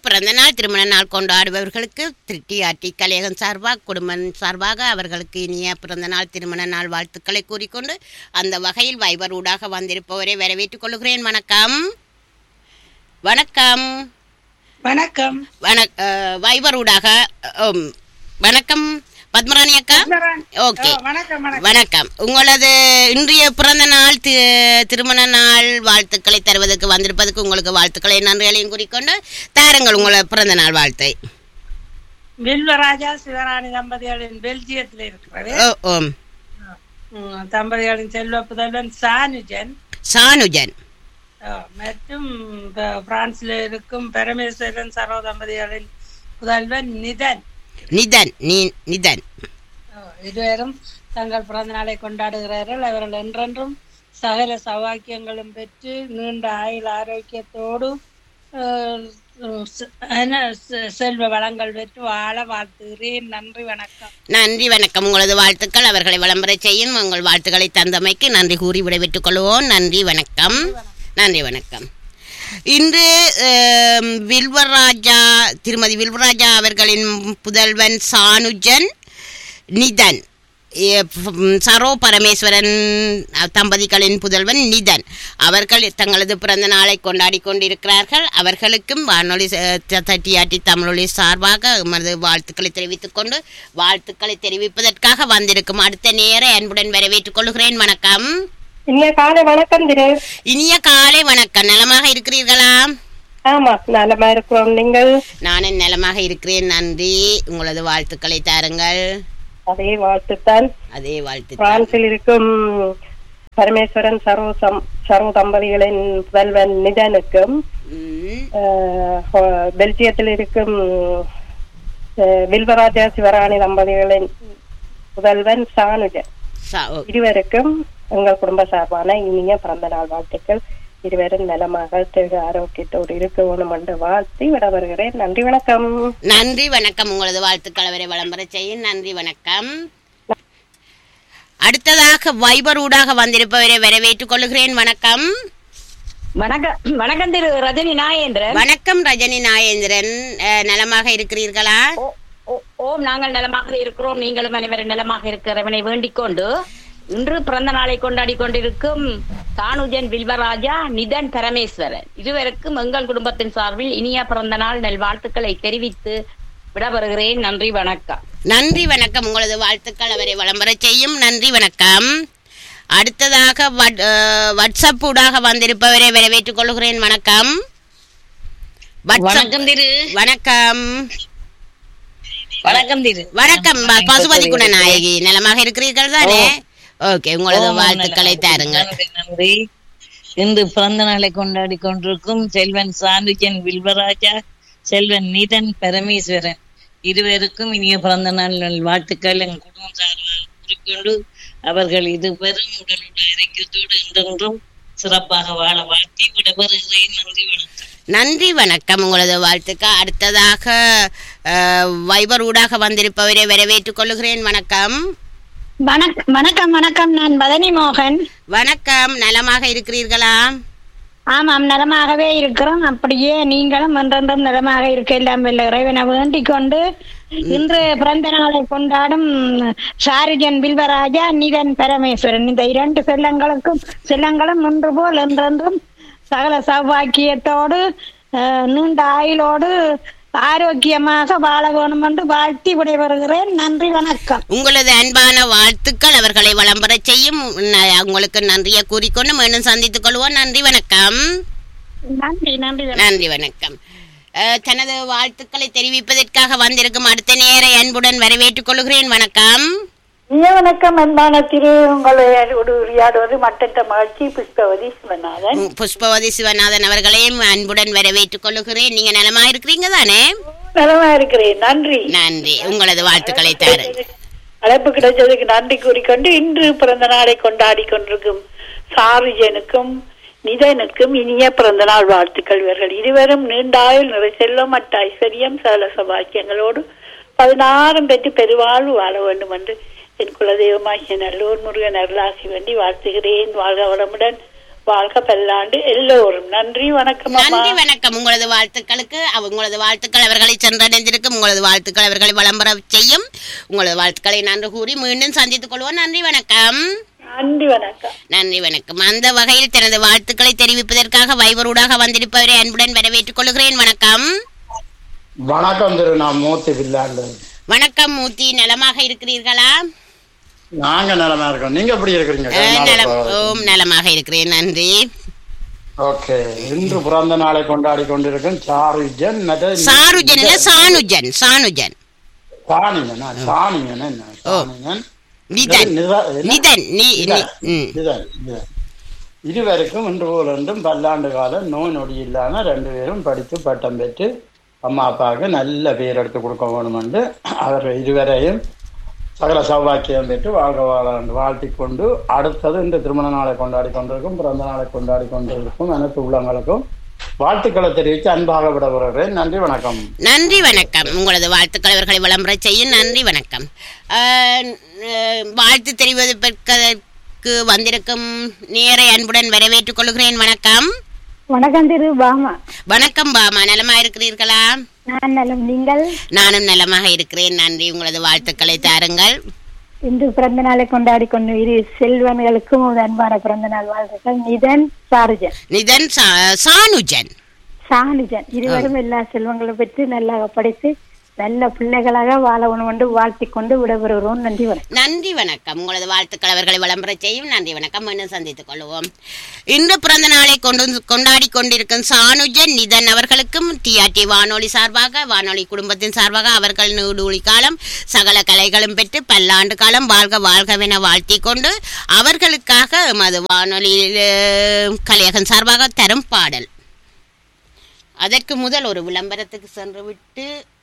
பிறந்த நாள் திருமண நாள் கொண்டாடுபவர்களுக்கு திருட்டியாட்டி கலையகம் சார்பாக குடும்பம் சார்பாக அவர்களுக்கு இனிய பிறந்த நாள் திருமண நாள் வாழ்த்துக்களை கூறிக்கொண்டு அந்த வகையில் வைபர் ஊடாக வந்திருப்பவரை வரவேற்றுக் கொள்கிறேன் வணக்கம் வணக்கம் வணக்கம் வணக் அஹ், வைபர் ஊடாக அம், வணக்கம் பத்மராணி அக்கா ஓகே ஆ, வணக்கம் வணக்கம் வணக்கம் உங்களது இன்றைய பிறந்த நாள் தி- திருமண நாள் வாழ்த்துக்களை தருவதற்கு வந்திருப்பதற்கு உங்களுக்கு வாழ்த்துக்களை நன்றிகளையும் கூறிக்கொண்டு தாருங்கள் உங்களோட பிறந்த நாள் வாழ்த்தை வில்வராஜா சிவராணி தம்பதிகளின் பெல்ஜியத்தில் இருக்கிறது ஓ ஓம் ம், தம்பதிகளின் செல்வ புதல்வன் சானுஜன் சானுஜன் ஆ, மற்றும் ப- பிரான்சில் இருக்கும் பரமேஸ்வரன் சரோ தம்பதிகளின் புதல்வன் நிதன் நிதன் நீ நிதன் ஆ, இருவரும் தங்கள் பிறந்த நாளை கொண்டாடுகிறார்கள் அவர்கள் என்றென்றும் சகல சௌவாக்கியங்களும் பெற்று நீண்ட ஆயுள் ஆரோக்கியத்தோடு ஆ, செ- என்ன, செ- செல்வ வளங்கள் பெற்று வாழ வாழ்த்துகிறேன் நன்றி வணக்கம் நன்றி வணக்கம் உங்களது வாழ்த்துக்கள் அவர்களை விளம்பர செய்யும் உங்கள் வாழ்த்துக்களை தந்தமைக்கு நன்றி கூறி விடைபெற்றுக் கொள்வோம் நன்றி வணக்கம் நன்றி வணக்கம் இன்று ஆம், வில்வராஜா திருமதி வில்வராஜா அவர்களின் புதல்வன் சானுஜன் நிதன் எ, ம், சரோ பரமேஸ்வரன் அ, தம்பதிகளின் புதல்வன் நிதன் அவர்கள் தங்களது பிறந்த நாளை கொண்டாடி கொண்டிருக்கிறார்கள் அவர்களுக்கும் வானொலி ச- த- தட்டியாட்டி தமிழொலி சார்பாக எமது வாழ்த்துக்களை தெரிவித்துக் கொண்டு வாழ்த்துக்களை தெரிவிப்பதற்காக வந்திருக்கும் அடுத்த நேர அன்புடன் வரவேற்றுக் கொள்கிறேன் வணக்கம் இனிய காலை வணக்கம் திரு இனிய காலை வணக்கம் நலமாக இருக்கிறீர்களா ஆமா நலமா இருக்கிறோம் நீங்கள் நானும் நலமாக இருக்கிறேன் நன்றி உங்களது வாழ்த்துக்களை தாருங்கள் அதே வாழ்த்துத்தான் அதே வாழ்த்து பிரான்சில் இருக்கும் பரமேஸ்வரன் சரோ சம் சரோ தம்பதிகளின் புதல்வன் நிதனுக்கும் ம், ஆஹ், ஹோ- பெல்ஜியத்தில் இருக்கும் ஆஹ், வில்வராஜா சிவராணி தம்பதிகளின் புதல்வன் சானுஜன் சா- ஓ- இருவருக்கும் எங்கள் குடும்ப சார்பான இனிய பிறந்த நாள் வாழ்த்துக்கள் இருவரும் நலமாக திரு ஆரோக்கியத்தோடு இருக்க வேணும் என்று வாழ்த்தி விட வருகிறேன் நன்றி வணக்கம் நன்றி வணக்கம் உங்களது வாழ்த்துக்கள் அவரை விளம்பர செய்யும் நன்றி வணக்கம் அடுத்ததாக வைபர் ஊடாக வந்திருப்பவரை வரவேற்றுக் கொள்கிறேன் வணக்கம் வணக்கம் வணக்கம் திரு ரஜினி நாயேந்திரன் வணக்கம் ரஜினி நாயேந்திரன் அஹ், நலமாக இருக்கிறீர்களா ஓ- ஓ- ஓம் நாங்கள் நலமாக இருக்கிறோம் நீங்களும் அனைவரும் நலமாக இருக்கிறவனை வேண்டிக் கொண்டு இன்று பிறந்த நாளை கொண்டாடி கொண்டிருக்கும் தானுஜன் வில்வராஜா நிதன் பரமேஸ்வரன் இருவருக்கும் எங்கள் குடும்பத்தின் சார்பில் இனிய பிறந்த நாள் நல்வாழ்த்துக்களை தெரிவித்து விடவருகிறேன் நன்றி வணக்கம் நன்றி வணக்கம் உங்களது வாழ்த்துக்கள் அவரை விளம்பர செய்யும் நன்றி வணக்கம் அடுத்ததாக வட்- அஹ், வாட்ஸ்அப் ஊடாக வந்திருப்பவரை வரவேற்றுக் கொள்கிறேன் வணக்கம் வாட்ஸ்அப்- வணக்கம் திரு வணக்கம் வணக்கம் திரு வணக்கம் ப- பசுபதி குணநாயகி நலமாக இருக்கிறீர்கள் தானே ஓகே உங்களது வாழ்த்துக்களை தாருங்க நன்றி நன்றி இன்று பிறந்த நாளை கொண்டாடி கொண்டிருக்கும் செல்வன் சாந்துஜன் வில்வராஜா செல்வன் நிதன் பரமேஸ்வரன் இருவருக்கும் இனிய பிறந்த நாள் நல் வாழ்த்துக்கள் என் குடும்பம் சார்பாக கூறிக்கொண்டு அவர்கள் இதுவரும் உடலுடைய ஆரோக்கியத்தோடு என்றென்றும் சிறப்பாக வாழ வாழ்த்தி விடவருகிறேன் நன்றி வணக்கம் நன்றி வணக்கம் உங்களது வாழ்த்துக்கள் அடுத்ததாக அஹ், வைபர் ஊடாக வந்திருப்பவரை வரவேற்றுக் கொள்கிறேன் வணக்கம் வணக்கம் வணக்கம் வணக்கம் நான் பதனி மோகன் வணக்கம் நலமாக இருக்கிறீர்களா ஆமாம் நலமாகவே இருக்கிறோம் அப்படியே நீங்களும் என்றென்றும் நலமாக இருக்க எல்லாம் வல்ல இறைவனை வேண்டிக் கொண்டு இன்று பிறந்த நாளை கொண்டாடும் ஷாரிஜன் பில்வராஜா நிதன் பரமேஸ்வரன் இந்த இரண்டு செல்லங்களுக்கும் செல்லங்களும் ஒன்று போல் என்றென்றும் சகல சௌபாக்கியத்தோடு அஹ், நீண்ட ஆயுளோடு ஆரோக்கியமாக வாழ வேணும் என்று வாழ்த்தி விடைபெறுகிறேன் நன்றி வணக்கம் உங்களது அன்பான வாழ்த்துக்கள் அவர்களை விளம்பர செய்யும் ந- உங்களுக்கு நன்றியை கூறிக்கொண்டு மீண்டும் சந்தித்துக் கொள்வோம் நன்றி வணக்கம் நன்றி நன்றி நன்றி வணக்கம் அஹ், தனது வாழ்த்துக்களை தெரிவிப்பதற்காக வந்திருக்கும் அடுத்த நேர அன்புடன் வரவேற்றுக் கொள்கிறேன் வணக்கம் ஐயா வணக்கம் அன்பான திரு உங்களை உரையாடுவது மட்டற்ற மகிழ்ச்சி புஷ்பவதி சிவநாதன் உம், புஷ்பவதி சிவநாதன் அவர்களையும் அன்புடன் வரவேற்றுக் கொள்கிறேன் நீங்க நலமா இருக்கிறீங்க தானே நலமா இருக்கிறேன் நன்றி நன்றி உங்களது வாழ்த்துக்களை தாருங்க அழைப்பு கிடைச்சதுக்கு நன்றி கூறிக்கொண்டு இன்று பிறந்த நாளை கொண்டாடி கொண்டிருக்கும் சாருஜனுக்கும் நிதனுக்கும் இனிய பிறந்த நாள் வாழ்த்துக்கள் இவர்கள் இருவரும் நீண்டாயுள் நிறை செல்வம் மற்ற ஐஸ்வர்யம் சகல சபாக்கியங்களோடு பதினாறும் பெற்று பெருவாழ்வு வாழ வேண்டும் என்று என் குலதெய்வமாகிய நல்லூர் முருகன் அருளாசி வேண்டி வாழ்த்துகிறேன் வாழ்க வளமுடன் வாழ்க பல்லாண்டு எல்லோரும் நன்றி வணக்கம் அம்மா நன்றி வணக்கம் உங்களது வாழ்த்துக்களுக்கு அவ- உங்களது வாழ்த்துக்கள் அவர்களை சென்றடைந்திருக்கும் உங்களது வாழ்த்துக்கள் அவர்களை விளம்பர செய்யும் உங்களது வாழ்த்துக்களை நன்றி கூறி மீண்டும் சந்தித்துக் கொள்வோம் நன்றி வணக்கம் நன்றி வணக்கம் நன்றி வணக்கம் அந்த வகையில் தனது வாழ்த்துக்களை தெரிவிப்பதற்காக வைபரூடாக வந்திருப்பவரை அன்புடன் வரவேற்றுக் கொள்கிறேன் வணக்கம் வணக்கம் திரு நான் மூர்த்தி பில்லாண்டு வணக்கம் மூர்த்தி நலமாக இருக்கிறீர்களா நாங்க நலமா இருக்கோம் நீங்க எப்படி இருக்கிறீங்க அஹ், நலம் ஓம் நலமாக இருக்கிறேன் நன்றி ஓகே இன்று பிறந்த நாளை கொண்டாடி கொண்டிருக்கும் சாருஜன் மற்ற- சாருஜன் இல்ல சானுஜன் சானுஜன் சாணியன் ஆ, சாணியன் என்ன ஓ. சாணியன் நிதன் நிதா- என்ன? நிதன் நீ நீ- நிதன். ம். நிதன், நிதன். இருவருக்கும் இன்று போல் என்றும் பல்லாண்டு காலம் நோய் நொடி இல்லாம ரெண்டு பேரும் படித்து பட்டம் பெற்று அம்மா அப்பாவுக்கு நல்ல பேர் எடுத்து கொடுக்க வேணும் என்று அவர் இருவரையும் சகல சௌபாக்கியம் பெற்று வாழ்க வாழ என்று வாழ்த்திக் கொண்டு அடுத்தது இந்த திருமண நாளை கொண்டாடி கொண்டிருக்கும் பிறந்த நாளை கொண்டாடி கொண்டிருக்கும் அனைத்து உள்ளங்களுக்கும் வாழ்த்துக்களை தெரிவித்து அன்பாக விட வருகிறேன் நன்றி வணக்கம் நன்றி வணக்கம் உங்களது வாழ்த்துக்கள் அவர்களை விளம்பர செய்யும் நன்றி வணக்கம் அஹ், அஹ், வாழ்த்து தெரிவிப்பதற்கு வந்திருக்கும் நேரை அன்புடன் வரவேற்றுக் கொள்கிறேன் வணக்கம் வணக்கம் திரு பாமா வணக்கம் பாமா நலமா இருக்கிறீர்களா நான் நலம் நீங்கள் நானும் நலமாக இருக்கிறேன் நன்றி உங்களது வாழ்த்துக்களை தாருங்கள் இன்று பிறந்த நாளை கொண்டாடி கொண்டு இரு செல்வன்களுக்கும் ஒரு அன்பான பிறந்த நாள் வாழ்த்துக்கள் நிதன் சாருஜன் நிதன் சா- சானுஜன் சானுஜன் இருவரும் எல்லா செல்வங்களும் பெற்று நல்லா படைத்து நல்ல பிள்ளைகளாக வாழ உணவு வாழ்த்தி கொண்டு விடைபெறுகிறோம் நன்றி வணக்கம் நன்றி வணக்கம் உங்களது வாழ்த்துக்கள் அவர்களை விளம்பர செய்யும் நன்றி வணக்கம் மீண்டும் சந்தித்துக் கொள்வோம் இன்று பிறந்த நாளை கொண்டு கொண்டாடி கொண்டிருக்கும் சானுஜன் நிதன் அவர்களுக்கும் டிஆர்டி வானொலி சார்பாக வானொலி குடும்பத்தின் சார்பாக அவர்கள் நூடுழி காலம் சகல கலைகளும் பெற்று பல்லாண்டு காலம் வாழ்க வாழ்கவென வாழ்த்தி கொண்டு அவர்களுக்காக எமது வானொலி அஹ், கலையகம் சார்பாக தரும் பாடல் அதற்கு முதல் ஒரு விளம்பரத்துக்கு சென்று விட்டு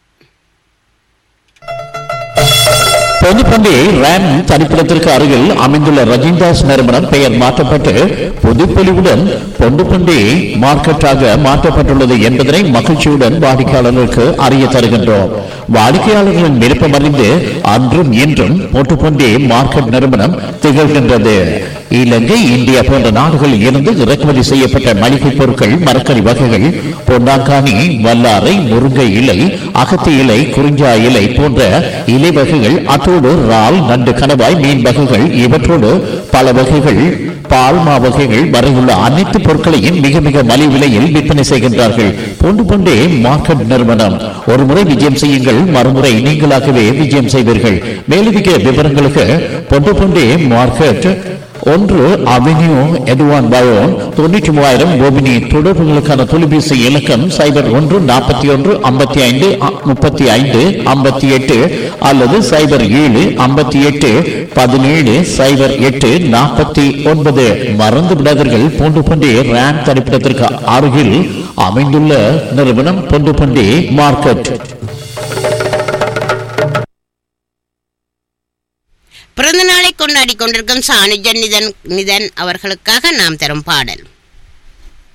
பொதுப்பண்டி ரேம் தனிப்பிடத்திற்கு அருகில் அமைந்துள்ள ரஜிந்தாஸ் நிறுவனம் பெயர் மாற்றப்பட்டு புதுப்பொலிவுடன் பொண்டுப்பண்டி மார்க்கெட்டாக மாற்றப்பட்டுள்ளது என்பதனை மகிழ்ச்சியுடன் வாடிக்கையாளர்களுக்கு அறிய தருகின்றோம் வாடிக்கையாளர்களின் விருப்பம் அறிந்து அன்றும் இன்றும் பொட்டுப்பண்டி மார்க்கெட் நிறுவனம் திகழ்கின்றது இலங்கை இந்தியா போன்ற நாடுகளில் இருந்து இறக்குமதி செய்யப்பட்ட மளிகை பொருட்கள் மரக்கறி வகைகள் பொன்னாங்கானி வல்லாரை முருங்கை இலை அகத்தி இலை குறிஞ்சா இலை போன்ற இலை வகைகள் அத்தோடு இறால் நண்டு கணவாய் மீன் வகைகள் இவற்றோடு பல வகைகள் பால்மா வகைகள் வரையுள்ள அனைத்து பொருட்களையும் மிக மிக மலிவு விலையில் விற்பனை செய்கின்றார்கள் பொண்டு பொண்டே மார்க்கெட் நிறுவனம் ஒரு முறை விஜயம் செய்யுங்கள் மறுமுறை நீங்களாகவே விஜயம் செய்வீர்கள் மேலதிக விவரங்களுக்கு பொண்டு பொண்டே மார்க்கெட் ஒன்று அவென்யூ எதுவான் பயோன் தொண்ணூற்றி மூவாயிரம் கோபினி தொடர்புகளுக்கான தொலைபேசி இலக்கம் சைபர் ஒன்று நாற்பத்தி ஒன்று ஐம்பத்தி ஐந்து முப்பத்தி ஐந்து ஐம்பத்தி எட்டு அல்லது சைபர் ஏழு ஐம்பத்தி எட்டு பதினேழு சைபர் எட்டு நாற்பத்தி ஒன்பது மறந்து விடாதீர்கள் பொண்டு பண்டி ரேம் தரிப்பிடத்திற்கு அருகில் அமைந்துள்ள நிறுவனம் பொண்டு பண்டி மார்க்கெட் பிறந்த நாளை கொண்டாடி கொண்டிருக்கும் சானுஜன் நிதன் நிதன் அவர்களுக்காக நாம் தரும் பாடல்